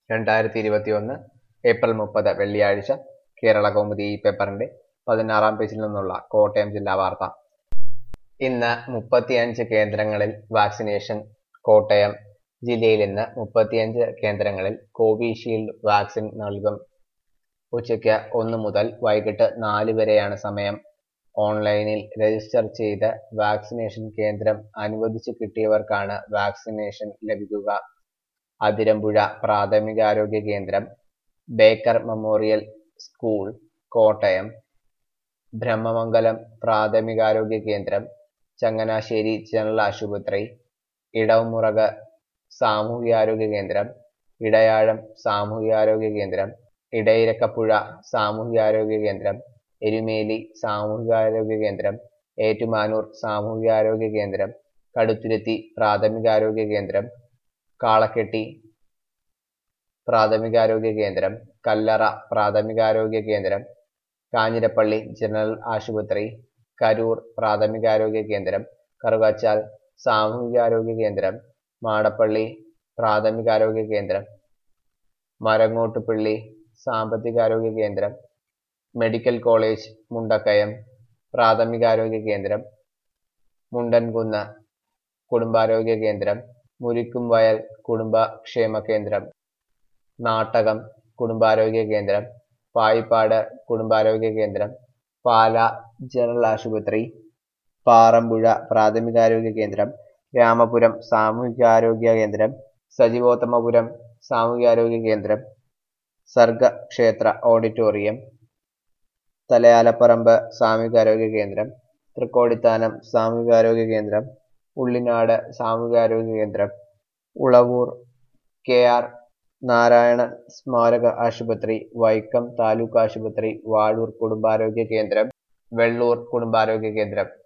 രണ്ടായിരത്തി ഇരുപത്തിയൊന്ന് ഏപ്രിൽ മുപ്പത് വെള്ളിയാഴ്ച കേരള കൗമുദി ഈ പേപ്പറിന്റെ പതിനാറാം പേജിൽ നിന്നുള്ള കോട്ടയം ജില്ലാ വാർത്ത ഇന്ന് മുപ്പത്തിയഞ്ച് കേന്ദ്രങ്ങളിൽ വാക്സിനേഷൻ കോട്ടയം ജില്ലയിൽ ഇന്ന് മുപ്പത്തിയഞ്ച് കേന്ദ്രങ്ങളിൽ കോവിഷീൽഡ് വാക്സിൻ നൽകും ഉച്ചയ്ക്ക് ഒന്ന് മുതൽ വൈകിട്ട് നാല് വരെയാണ് സമയം ഓൺലൈനിൽ രജിസ്റ്റർ ചെയ്ത് വാക്സിനേഷൻ കേന്ദ്രം അനുവദിച്ചു കിട്ടിയവർക്കാണ് വാക്സിനേഷൻ ലഭിക്കുക അതിരമ്പുഴ പ്രാഥമികാരോഗ്യ കേന്ദ്രം Baker memorial school Kottayam Brahmamangalam പ്രാഥമികാരോഗ്യ കേന്ദ്രം ചങ്ങനാശ്ശേരി ജനറൽ ആശുപത്രി ഇടവമുറക് സാമൂഹികാരോഗ്യ കേന്ദ്രം ഇടയാഴം സാമൂഹികാരോഗ്യ കേന്ദ്രം ഇടയിരക്കപ്പുഴ സാമൂഹികാരോഗ്യ കേന്ദ്രം എരുമേലി സാമൂഹികാരോഗ്യ കേന്ദ്രം ഏറ്റുമാനൂർ സാമൂഹികാരോഗ്യ കേന്ദ്രം കടുത്തുരുത്തി പ്രാഥമികാരോഗ്യ കേന്ദ്രം കാളക്കെട്ടി പ്രാഥമികാരോഗ്യ കേന്ദ്രം കല്ലറ പ്രാഥമികാരോഗ്യ കേന്ദ്രം കാഞ്ഞിരപ്പള്ളി ജനറൽ ആശുപത്രി കരൂർ പ്രാഥമികാരോഗ്യ കേന്ദ്രം കറുകാച്ചാൽ സാമൂഹികാരോഗ്യ കേന്ദ്രം മാടപ്പള്ളി പ്രാഥമികാരോഗ്യ കേന്ദ്രം മരങ്ങോട്ടുപള്ളി സാമ്പത്തികാരോഗ്യ കേന്ദ്രം മെഡിക്കൽ കോളേജ് മുണ്ടക്കയം പ്രാഥമികാരോഗ്യ കേന്ദ്രം മുണ്ടൻകുന്ന് കുടുംബാരോഗ്യ കേന്ദ്രം മുരിക്കുംവയൽ കുടുംബക്ഷേമ കേന്ദ്രം നാട്ടകം കുടുംബാരോഗ്യ കേന്ദ്രം പായിപ്പാട് കുടുംബാരോഗ്യ കേന്ദ്രം പാല ജനറൽ ആശുപത്രി പാറമ്പുഴ പ്രാഥമികാരോഗ്യ കേന്ദ്രം രാമപുരം സാമൂഹികാരോഗ്യ കേന്ദ്രം സജീവോത്തമപുരം സാമൂഹികാരോഗ്യ കേന്ദ്രം സർഗ ക്ഷേത്ര ഓഡിറ്റോറിയം തലയാലപ്പറമ്പ് സാമൂഹികാരോഗ്യ കേന്ദ്രം തൃക്കോടിത്താനം സാമൂഹികാരോഗ്യ കേന്ദ്രം ഉള്ളിനാട് സാമൂഹികാരോഗ്യ കേന്ദ്രം ഉളവൂർ കെ ആർ നാരായണൻ സ്മാരക ആശുപത്രി വൈക്കം താലൂക്ക് ആശുപത്രി വാഴൂർ കുടുംബാരോഗ്യ കേന്ദ്രം വെള്ളൂർ കുടുംബാരോഗ്യ കേന്ദ്രം